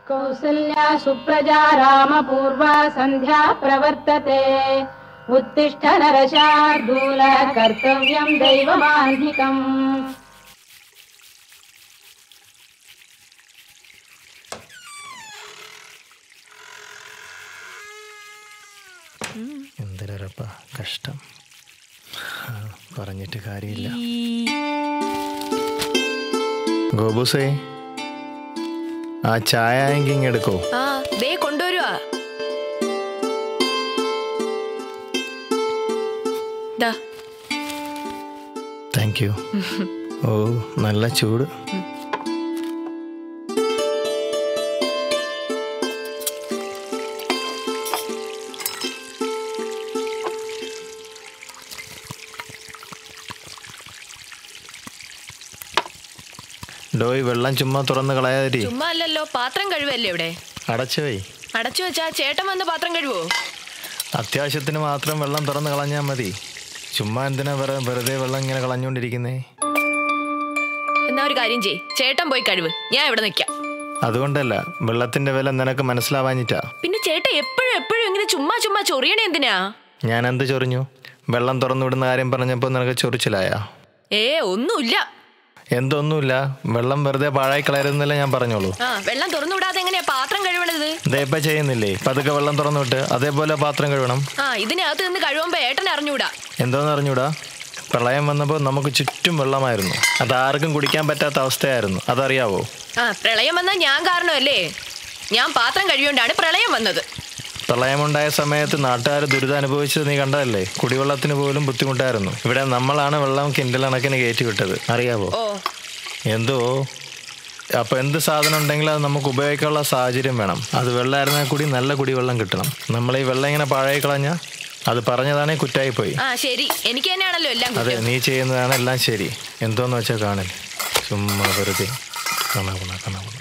कौसल्या सुप्रजा रामपूर्वा सन्ध्या प्रवर्तते उत्तिष्ठ नरशार्दूल कर्तव्यम् दैवमाह्निकम् എന്തൊരപ്പ കഷ്ടം ആ, പറഞ്ഞിട്ട് കാര്യമില്ല ഗോബൂസേ ആ ചായ എങ്കിൽ ഇങ്ങ് എടുക്കോ ആ ദേ കൊണ്ടുവരുവാ ദാ താങ്ക് യു ഓ നല്ല ചൂട് ഡോയ് വെള്ളം ചുമ്മാ തുറന്ന് കളയാതിരി ചുമ്മാ അല്ലല്ലോ പാത്രം കഴുവല്ലേ ഇവിടെ അടച്ചു വൈ അടച്ചു വെച്ചാ ചേട്ടൻ വന്ന് പാത്രം കഴുവോ അത്യാവശ്യത്തിന് മാത്രം വെള്ളം തുറന്ന് കളഞ്ഞാൽ മതി ചുമ്മാ എന്തിനാ വെറു- വെറുതെ വെള്ളം ഇങ്ങനെ കളഞ്ഞുകൊണ്ടിരിക്കുന്നേ എന്നാ ഒരു കാര്യം ചെയ് ചേട്ടൻ പോയി കഴിവ് ഞാൻ ഇവിടെ നിൽക്കാം അതുകൊണ്ടല്ല വെള്ളത്തിന്റെ വില നിനക്ക് മനസ്സിലാവാഞ്ഞിട്ടാ പിന്നെ ചേട്ടൻ എപ്പോഴും എപ്പോഴും ഇങ്ങനെ ചുമ്മാ ചുമ്മാ ചൊറിയണേ എന്തിനാ ഞാൻ എന്ത് ചൊറിഞ്ഞു വെള്ളം തുറന്നു വിടുന്ന കാര്യം പറഞ്ഞപ്പോൾ നിനക്ക് ചൊറിച്ചിലായ ഏ ഒന്നുമില്ല എന്തൊന്നുമില്ല വെള്ളം വെറുതെ പാഴായി കളയരുതെന്നല്ലേ ഞാൻ പറഞ്ഞോളൂ ആ വെള്ളം തുറന്നു വിടാതെ എങ്ങനെയാ പാത്രം കഴുകണത് ഇതേപ്പ ചെയ്യുന്നില്ലേ പതുക്കെ വെള്ളം തുറന്നു വിട്ട് അതേപോലെ പാത്രം കഴുകണം ആ ഇതിനകത്ത് നിന്ന് കഴുകുമ്പോ ഏട്ടൻ അറിഞ്ഞൂടാ എന്തോന്ന് അറിഞ്ഞൂടാ പ്രളയം വന്നപ്പോൾ നമുക്ക് ചുറ്റും വെള്ളമായിരുന്നു അതാർക്കും കുടിക്കാൻ പറ്റാത്ത അവസ്ഥയായിരുന്നു അതറിയാവോ ആ പ്രളയം വന്നാൽ ഞാൻ കാരണമല്ലേ ഞാൻ പാത്രം കഴിയോണ്ടാണ് പ്രളയം വന്നത് പ്രളയമുണ്ടായ സമയത്ത് നാട്ടുകാർ ദുരിതം അനുഭവിച്ചത് നീ കണ്ടതല്ലേ കുടിവെള്ളത്തിന് പോലും ബുദ്ധിമുട്ടായിരുന്നു ഇവിടെ നമ്മളാണ് വെള്ളം കിൻഡൽ കണക്കിന് കയറ്റി വിട്ടത് അറിയാവോ ഓ എന്തോ അപ്പൊ എന്ത് സാധനം ഉണ്ടെങ്കിലും അത് നമുക്ക് ഉപയോഗിക്കാനുള്ള സാഹചര്യം വേണം അത് വെള്ളമായിരുന്നാൽ കൂടി നല്ല കുടിവെള്ളം കിട്ടണം നമ്മൾ ഈ വെള്ളം ഇങ്ങനെ പാഴായി കളഞ്ഞാൽ അത് പറഞ്ഞതാണേ കുറ്റായി പോയി ആ ശരി എനിക്ക് തന്നെയാണല്ലോ എല്ലാം അതെ കുറ്റം നീ ചെയ്യുന്നതാണ് എല്ലാം ശരി എന്തോന്ന് വെച്ചാൽ കാണില്ല ചുമ്മാ വെറുതെ കണകുണ കണകുണ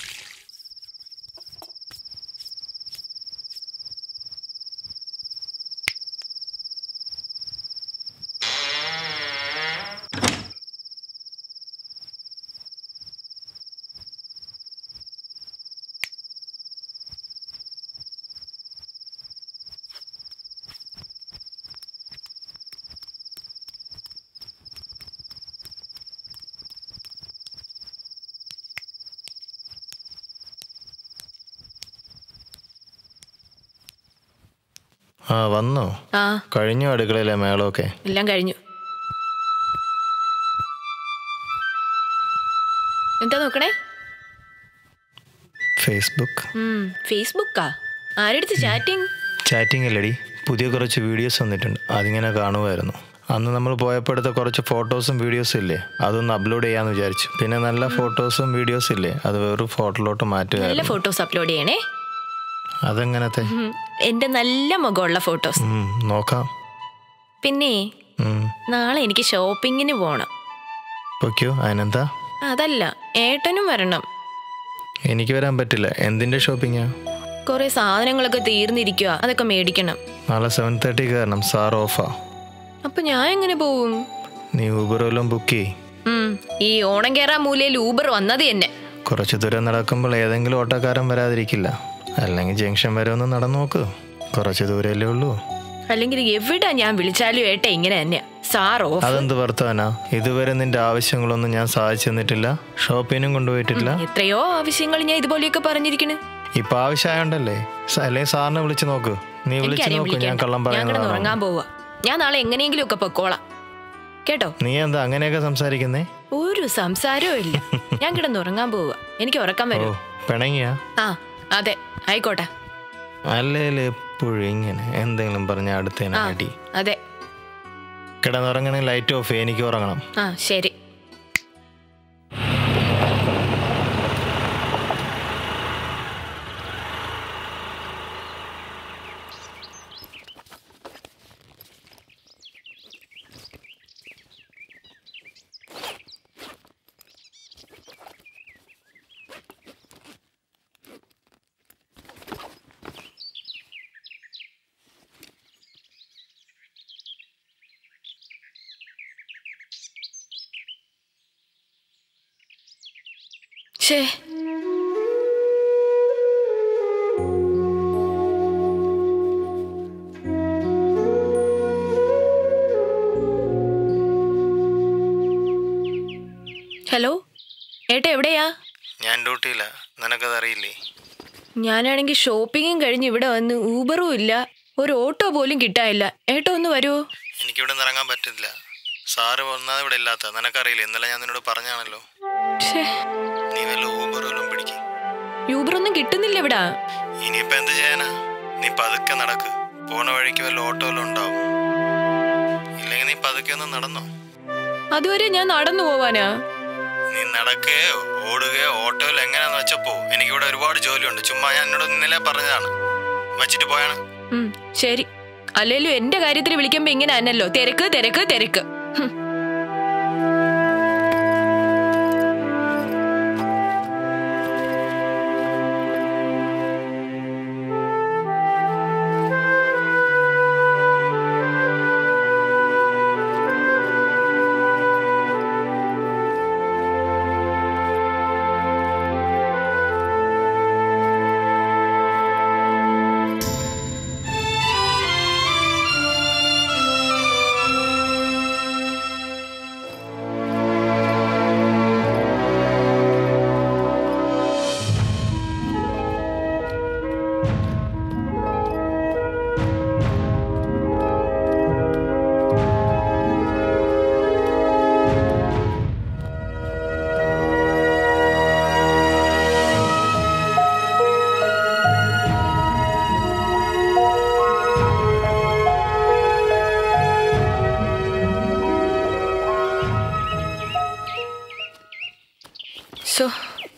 ആ വന്നോ ആ കഴിഞ്ഞു അടുക്കളയിലെ മേളമൊക്കെ എല്ലാം കഴിഞ്ഞു എന്താ നോക്കണേ ഫേസ്ബുക്ക് ഉം, ഫേസ്ബുക്കാ ആരെടുത്ത് ചാറ്റിംഗ് ചാറ്റിംഗ് അല്ലടി പുതിയ കുറച്ച് വീഡിയോസ് വന്നിട്ടുണ്ട് അതിങ്ങനെ കാണുമായിരുന്നു അന്ന് നമ്മൾ പോയപ്പോൾ എടുത്ത കുറച്ച് ഫോട്ടോസും വീഡിയോസും ഇല്ലേ അതൊന്ന് അപ്ലോഡ് ചെയ്യാന്ന് വിചാരിച്ചു പിന്നെ നല്ല ഫോട്ടോസും വീഡിയോസും ഇല്ലേ അത് വേറൊരു ഫോട്ടോയിലോട്ട് നല്ല മാറ്റുകയായിരുന്നു ഫോട്ടോസ് അപ്ലോഡ് ചെയ്യണേ അതെങ്ങനത്തെ ഉം, എന്റെ നല്ല മുഖമുള്ള ഫോട്ടോസ് ഉം, നോക്കാം പിന്നെ ഉം, നാളെ എനിക്ക് ഷോപ്പിങ്ങിന് പോണം പൊയ്ക്കോ അതിനെന്താ അതല്ല ഏട്ടനും വരണം എനിക്ക് വരാൻ പറ്റില്ല എന്തിൻ്റെ ഷോപ്പിങ്ങാ കുറെ സാധനങ്ങളൊക്കെ തീർന്നിരിക്കുക അതൊക്കെ മേടിക്കണം നാളെ സെവൻ തേർട്ടി കയറണം സാർ ഓഫാ അപ്പൊ ഞാൻ എങ്ങനെ പോവും നീ ഊബർ വല്ലതും ബുക്ക് ചെയ് ഉം, ഈ ഓണം കേറാൻ മൂലയിൽ ഊബർ വന്നത് തന്നെ കുറച്ച് ദൂരം നടക്കുമ്പോൾ ഏതെങ്കിലും ഓട്ടോക്കാരൻ വരാതിരിക്കില്ല അല്ലെങ്കിൽ ജംഗ്ഷൻ വരെ ഒന്ന് നടന്നു നോക്ക് കുറച്ച് ദൂരമല്ലേ ഉള്ളൂ അല്ലെങ്കിൽ എവിടെ ഞാൻ വിളിച്ചാലും ഏട്ട ഇങ്ങനെ തന്നെ സാർ ഓഫ് അതെന്ത് വർത്താനാ ഇതുവരെ നിന്റെ ആവശ്യങ്ങളൊന്നും ഞാൻ സാധിച്ചു തന്നിട്ടില്ല ഷോപ്പിനും കൊണ്ടുപോയിട്ടില്ല എത്രയോ ആവശ്യങ്ങൾ ഞാൻ ഇതുപോലെയൊക്കെ പറഞ്ഞിരിക്കണ് ഇപ്പൊ ആവശ്യമായോണ്ടല്ലേ സ- അല്ലെങ്കിൽ സാറിനെ വിളിച്ചു നോക്ക് നീ വിളിച്ചു എനിക്കാരെയും നോക്ക് ഞാൻ വിളിക്കണ്ട കള്ളം ഞാൻ കിടന്ന് പറയുന്നതാണോ ഉറങ്ങാൻ പോവാ ഞാൻ നാളെ എങ്ങനെയെങ്കിലും ഒക്കെ പൊക്കോളാം കേട്ടോ നീ എന്താ അങ്ങനെയൊക്കെ സംസാരിക്കുന്നേ ഒരു സംസാരവും ഇല്ല ഞാൻ കിടന്ന് ഉറങ്ങാൻ പോവുക എനിക്ക് ഉറക്കം ഓ വരും പിണങ്ങിയാ ആ അതെ ആയിക്കോട്ടെ അല്ലേലും എപ്പോഴും ഇങ്ങനെ എന്തെങ്കിലും പറഞ്ഞ അടുത്തേനെ ആ അടി അതെ കിടന്നുറങ്ങണമെങ്കിൽ ലൈറ്റ് ഓഫ് ചെയ്യ്, എനിക്ക് ഉറങ്ങണം ആ ശരി ഷേ ഹലോ ഏട്ടാ എവിടെയാ ഞാൻ ഡ്യൂട്ടിയില്ല നിനക്കത് അറിയില്ലേ ഞാനാണെങ്കിൽ ഷോപ്പിങ്ങും കഴിഞ്ഞ് ഇവിടെ വന്ന് ഊബറും ഇല്ല ഒരു ഓട്ടോ പോലും കിട്ടാനില്ല ഏട്ടാ ഒന്ന് വരുമോ എനിക്കിവിടെ നിന്ന് ഇറങ്ങാൻ പറ്റില്ല സാറ് ഒന്നാതെ ഇവിടെ ഇല്ലാത്ത നിനക്കറിയില്ല ഇന്നലെ ഞാൻ നിന്നോട് പറഞ്ഞാണല്ലോ ഛേ നീ വല്ല ഊബർ വല്ലതും പിടിക്കും യൂബറൊന്നും കിട്ടുന്നില്ല ഇവിടെ ഇനിയിപ്പോ എന്ത് ചെയ്യാനാ നീ പതുക്കെ നടക്ക് പോണ വഴിക്ക് വല്ല ഓട്ടോ വല്ലതും ഉണ്ടാവും ഇല്ലെങ്കിൽ നീ പതുക്കെ ഒന്ന് നടന്നോ അതുവരെ ഞാൻ നടന്നു പോവാനാ നീ നടക്കുകയോ ഓടുകയോ ഓട്ടോയിൽ എങ്ങനെയാന്ന് വെച്ചപ്പോ എനിക്കിവിടെ ഒരുപാട് ജോലിയുണ്ട് ചുമ്മാ ഞാൻ എന്നോട് ഇന്നലെ പറഞ്ഞതാണ് വച്ചിട്ട് പോയാണ് ഉം, ശരി അല്ലേലും എന്റെ കാര്യത്തിൽ വിളിക്കുമ്പോ ഇങ്ങനെ അന്നല്ലോ തിരക്ക് തിരക്ക് തിരക്ക് ഹും. സോ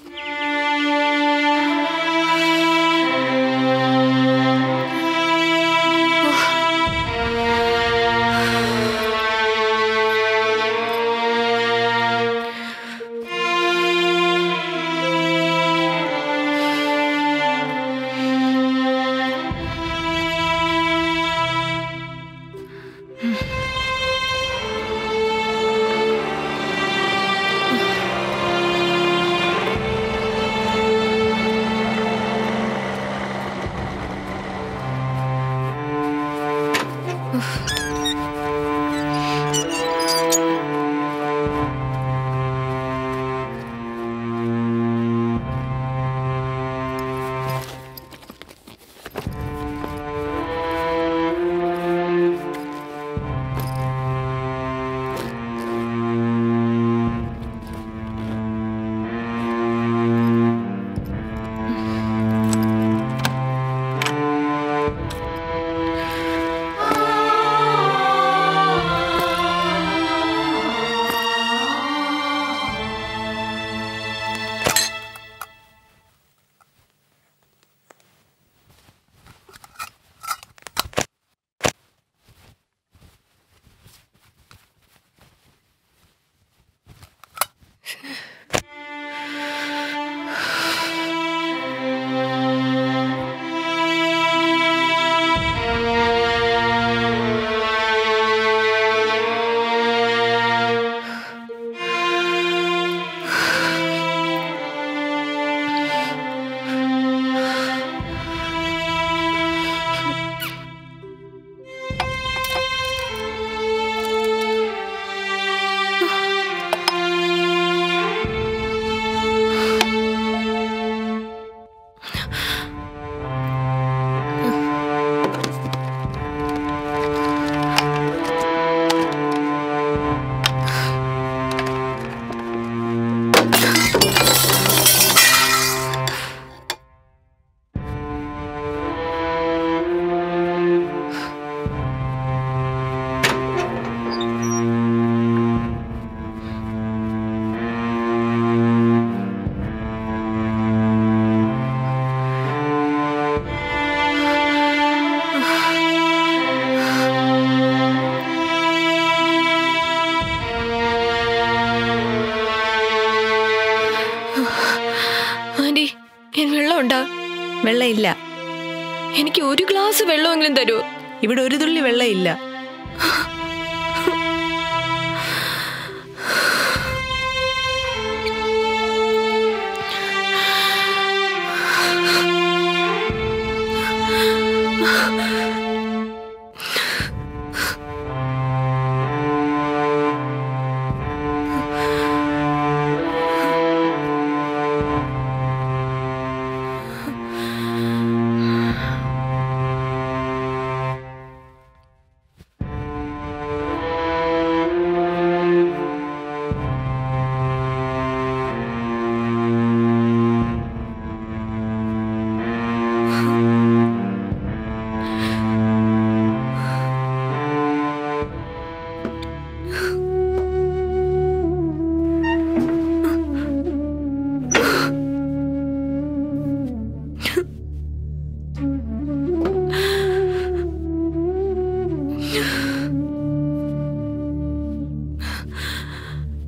ആന്റി ഞാൻ വെള്ളം ഉണ്ടാ വെള്ളം ഇല്ല എനിക്ക് ഒരു ഗ്ലാസ് വെള്ളമെങ്കിലും തരൂ ഇവിടെ ഒരു തുള്ളി വെള്ളം ഇല്ല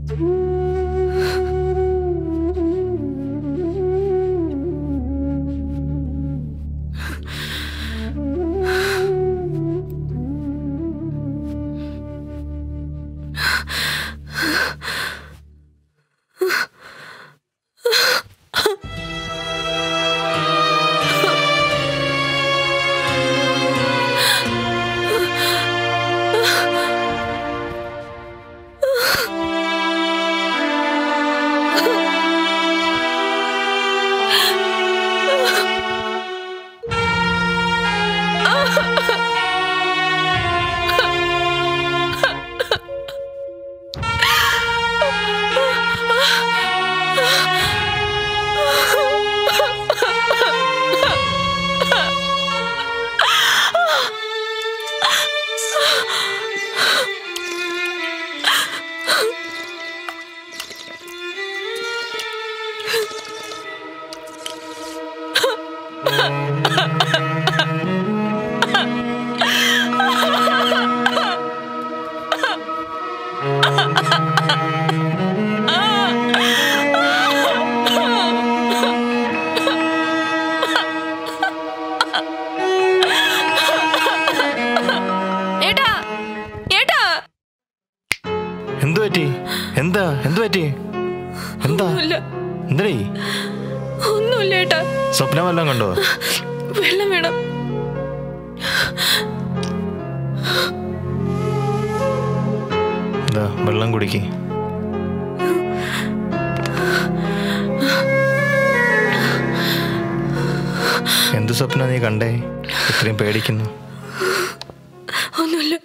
ഏട്ടാ ഏട്ടാ എന്തു പറ്റി എന്താ എന്തു പറ്റി എന്താ ഒന്നുമില്ല എന്തേ ഒന്നുമില്ല ഏട്ടാ സ്വപ്നം വല്ലതും കണ്ടോ വെള്ളം വേണം എന്താ വെള്ളം കുടിക്ക് എന്ത് സ്വപ്ന നീ കണ്ടേ ഇത്രയും പേടിക്കുന്നു ഒന്നുമില്ല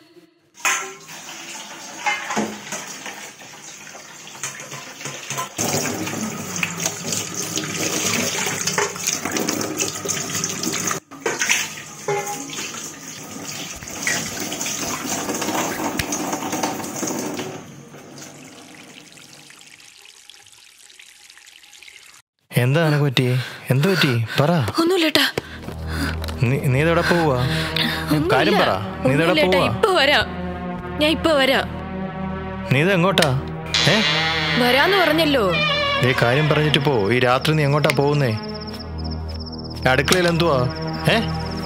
എന്താ നിനക്ക് പറ്റി എന്ത് പറ്റി പറ ഒന്നുമില്ല ഏട്ടാ നീ നീ ഇതെവിടെ പോവാ കാര്യം പറ നീ ഇതെവിടെ ഒന്നുമില്ല ഏട്ടാ പോവാ ഇപ്പൊ വരാം ഞാൻ ഇപ്പൊ വരാം നീ ഇത് എങ്ങോട്ടാ ഏ വരാന്ന് പറഞ്ഞല്ലോ ഈ കാര്യം പറഞ്ഞിട്ട് പോ ഈ രാത്രി നീ എങ്ങോട്ടാ പോകുന്നേ അടുക്കളയിൽ എന്തുവാ ഏ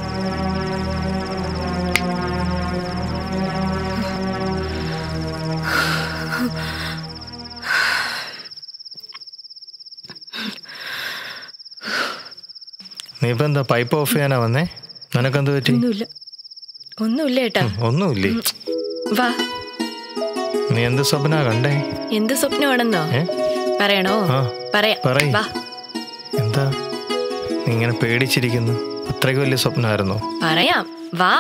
നീ ഇപ്പൊ എന്താ പൈപ്പ് ഓഫ് ചെയ്യാനാ വന്നേ നിനക്കെന്ത് പറ്റി ഒന്നുമില്ല ഒന്നുമില്ല ഏട്ടാ ഒന്നുമില്ലേ വാ നീ എന്ത് സ്വപ്ന കണ്ടേ എന്ത് സ്വപ്നമാണെന്നോ ഏ പറയണോ ആ പറയാം പറയ്. വാ എന്താ നീ ഇങ്ങനെ പേടിച്ചിരിക്കുന്നു അത്രയ്ക്ക് വലിയ സ്വപ്നമായിരുന്നോ പറയാം വാ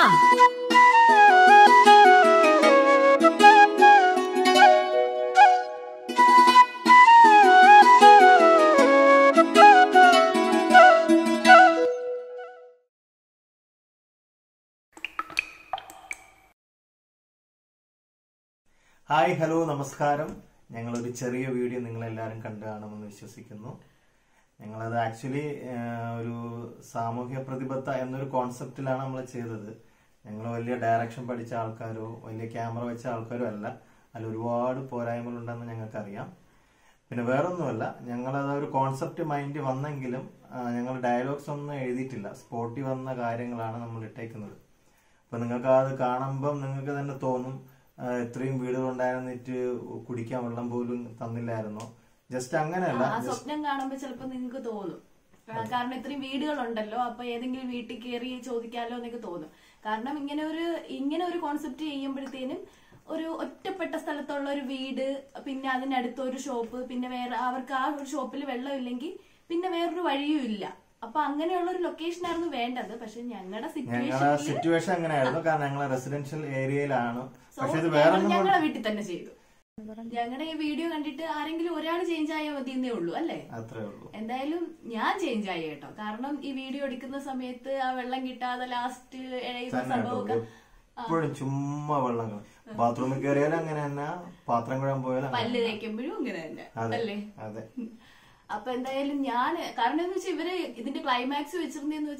ഹായ് ഹലോ നമസ്കാരം ഞങ്ങളൊരു ചെറിയ വീഡിയോ നിങ്ങളെല്ലാവരും കണ്ടു കാണുമെന്ന് വിശ്വസിക്കുന്നു ഞങ്ങളത് ആക്ച്വലി ഒരു സാമൂഹ്യ പ്രതിബദ്ധ എന്നൊരു കോൺസെപ്റ്റിലാണ് നമ്മൾ ചെയ്തത് ഞങ്ങൾ വലിയ ഡയറക്ഷൻ പഠിച്ച ആൾക്കാരോ വലിയ ക്യാമറ വെച്ച ആൾക്കാരോ അല്ല അതിൽ ഒരുപാട് പോരായ്മകളുണ്ടെന്ന് ഞങ്ങൾക്കറിയാം പിന്നെ വേറൊന്നുമല്ല ഞങ്ങളത് ഒരു കോൺസെപ്റ്റ് മൈൻഡ് വന്നെങ്കിലും ഞങ്ങൾ ഡയലോഗ്സ് ഒന്നും എഴുതിയിട്ടില്ല സ്പോട്ടിൽ വന്ന കാര്യങ്ങളാണ് നമ്മൾ ഇട്ടേക്കുന്നത് അപ്പൊ നിങ്ങൾക്ക് അത് കാണുമ്പം നിങ്ങൾക്ക് തന്നെ തോന്നും ആ, ഇത്രയും വീടുകൾ ഉണ്ടായിരുന്നിട്ട് കുടിക്കാൻ വെള്ളം പോലും തന്നില്ലായിരുന്നോ ജസ്റ്റ് അങ്ങനെയല്ല ആ സ്വപ്നം കാണുമ്പോ ചിലപ്പോ നിങ്ങക്ക് തോന്നും ആ, കാരണം ഇത്രയും വീടുകളുണ്ടല്ലോ അപ്പൊ ഏതെങ്കിലും വീട്ടിൽ കയറി ചോദിക്കാലോ എന്നൊക്കെ തോന്നും കാരണം ഇങ്ങനെ ഒരു ഇങ്ങനെ ഒരു കോൺസെപ്റ്റ് ചെയ്യുമ്പോഴത്തേനും ഒരു ഒറ്റപ്പെട്ട സ്ഥലത്തുള്ള ഒരു വീട് പിന്നെ അതിനടുത്ത് ഒരു ഷോപ്പ് പിന്നെ വേറെ അവർക്ക് ആ ഒരു ഷോപ്പിൽ വെള്ളം ഇല്ലെങ്കിൽ പിന്നെ വേറൊരു വഴിയും ഇല്ല അപ്പൊ അങ്ങനെയുള്ള ഒരു ലൊക്കേഷൻ ആയിരുന്നു വേണ്ടത് പക്ഷെ ഞങ്ങളുടെ ഞങ്ങളുടെ സിറ്റുവേഷനിൽ സിറ്റുവേഷൻ അങ്ങനെയായിരുന്നു കാരണം ഞങ്ങൾ റെസിഡൻഷ്യൽ ഏരിയയിലാണ് പക്ഷെ ഇത് വേറെ ഒന്നും ഞങ്ങളുടെ വീട്ടിൽ തന്നെ ചെയ്തു ഞങ്ങളുടെ ഈ വീഡിയോ കണ്ടിട്ട് ആരെങ്കിലും ഒരാൾ ചേഞ്ച് ആയാൽ മതി എന്നേ ഉള്ളൂ അല്ലേ അത്രേ ഉള്ളൂ എന്തായാലും ഞാൻ ചേഞ്ച് ആയി കേട്ടോ കാരണം ഈ വീഡിയോ എടുക്കുന്ന സമയത്ത് ആ വെള്ളം കിട്ടാതെ ലാസ്റ്റ് എഴുതുന്ന തന്നെ കേട്ടോ സംഭവമൊക്കെ എപ്പോഴും ചുമ്മാ വെള്ളം ബാത്റൂമിൽ കയറിയാലും അങ്ങനെ തന്നെ പാത്രം കഴുകാൻ പോയാലും അങ്ങനെ പല്ല് തേക്കുമ്പോഴും ഇങ്ങനെ തന്നെ അതെ അല്ലേ അതെ അപ്പൊ എന്തായാലും ഞാൻ കാരണം എന്ന് വെച്ചാൽ ഇവര് ഇതിന്റെ ക്ലൈമാക്സ് വെച്ചിരുന്നേന്ന് വെച്ചാൽ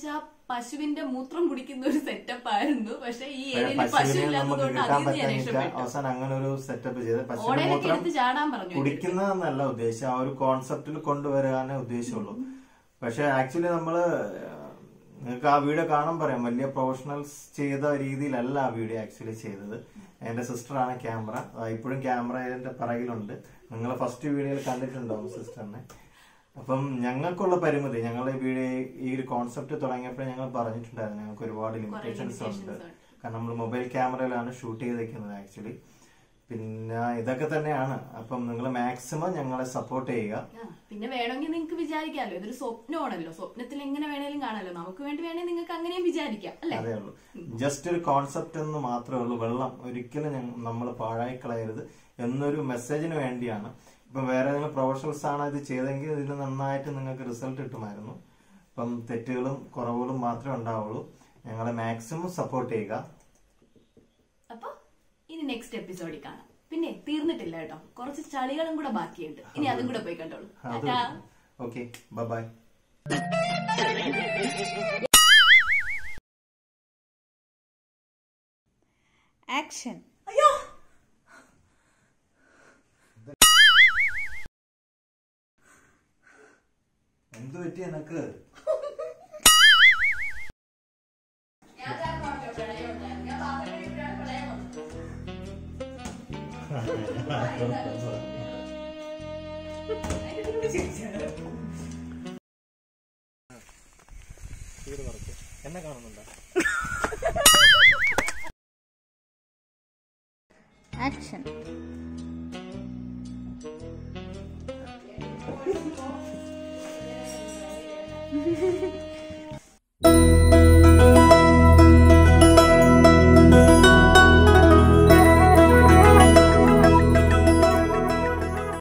പശുവിന്റെ മൂത്രം കുടിക്കുന്ന ഒരു സെറ്റപ്പ് ആയിരുന്നു പക്ഷെ ഈ ഏരിയയിൽ പശു പശുവിനെ നമുക്ക് ഇല്ലാത്തതുകൊണ്ട് കിട്ടാൻ അതിൽ നിന്ന് ഞാൻ പറ്റാഞ്ഞിട്ട് രക്ഷപ്പെട്ടു അവസാനം അങ്ങനെ ഒരു സെറ്റപ്പ് ചെയ്ത് പശുവിന്റെ ഓടയിലൊക്കെ മൂത്രം എടുത്ത് ചാടാൻ പറഞ്ഞു കുടിക്കുന്നതെന്നല്ല ഉദ്ദേശം ആ ഒരു കോൺസെപ്റ്റിൽ കൊണ്ടുവരാനേ ഉദ്ദേശമുള്ളൂ പക്ഷെ ആക്ച്വലി നമ്മള് നിങ്ങൾക്ക് ആ വീഡിയോ കാണാൻ പറയാം വലിയ പ്രൊഫഷണൽസ് ചെയ്ത രീതിയിലല്ല ആ വീഡിയോ ആക്ച്വലി ചെയ്തത് എന്റെ സിസ്റ്ററാണ് ക്യാമറ ഇപ്പോഴും ക്യാമറയുടെ പിറകിലുണ്ട് നിങ്ങൾ ഫസ്റ്റ് വീഡിയോയിൽ കണ്ടിട്ടുണ്ടാവും സിസ്റ്ററിനെ അപ്പം ഞങ്ങൾക്കുള്ള പരിമിതി ഞങ്ങൾ ഈ വീഡിയോ ഈ ഒരു കോൺസെപ്റ്റ് തുടങ്ങിയപ്പോൾ ഞങ്ങൾ പറഞ്ഞിട്ടുണ്ടായിരുന്നു ഞങ്ങൾക്ക് ഒരുപാട് ലിമിറ്റേഷൻസ് ഉണ്ട് കാരണം നമ്മൾ മൊബൈൽ ക്യാമറയിലാണ് ഷൂട്ട് ചെയ്തേക്കുന്നത് ആക്ച്വലി പിന്നെ ഇതൊക്കെ തന്നെയാണ് അപ്പം നിങ്ങൾ മാക്സിമം ഞങ്ങളെ സപ്പോർട്ട് ചെയ്യുക ആ, പിന്നെ വേണമെങ്കിൽ നിങ്ങൾക്ക് വിചാരിക്കാമല്ലോ ഇതൊരു സ്വപ്നമാണല്ലോ സ്വപ്നത്തിൽ എങ്ങനെ വേണേലും കാണാമല്ലോ നമുക്ക് വേണ്ടി വേണേൽ നിങ്ങൾക്ക് അങ്ങനെയും വിചാരിക്കാം അല്ലെ അതേ ഉള്ളൂ ജസ്റ്റ് ഒരു കോൺസെപ്റ്റ് എന്ന് മാത്രമേ ഉള്ളൂ വെള്ളം ഒരിക്കലും നമ്മൾ പാഴായി കളയരുത് എന്നൊരു മെസ്സേജിന് വേണ്ടിയാണ് ഇപ്പം വേറെ നിങ്ങൾ പ്രൊഫഷണൽസ് ആണ് ഇത് ചെയ്തെങ്കിൽ ഇതിന് നന്നായിട്ട് നിങ്ങൾക്ക് റിസൾട്ട് കിട്ടുമായിരുന്നു അപ്പം തെറ്റുകളും കുറവുകളും മാത്രമേ ഉണ്ടാവുള്ളൂ ഞങ്ങളെ മാക്സിമം സപ്പോർട്ട് ചെയ്യുക അപ്പൊ ഇനി നെക്സ്റ്റ് എപ്പിസോഡിൽ കാണാം പിന്നെ തീർന്നിട്ടില്ല കേട്ടോ കുറച്ച് ചളികളും കൂടെ ബാക്കിയുണ്ട് ഇനി അതും കൂടെ പോയി കണ്ടോളൂ അത് ടാറ്റാ. ഓക്കെ ബൈ ആക്ഷൻ എന്ത് പറ്റി എനക്ക് എന്നെ കാണുന്നുണ്ടോ ആക്ഷൻ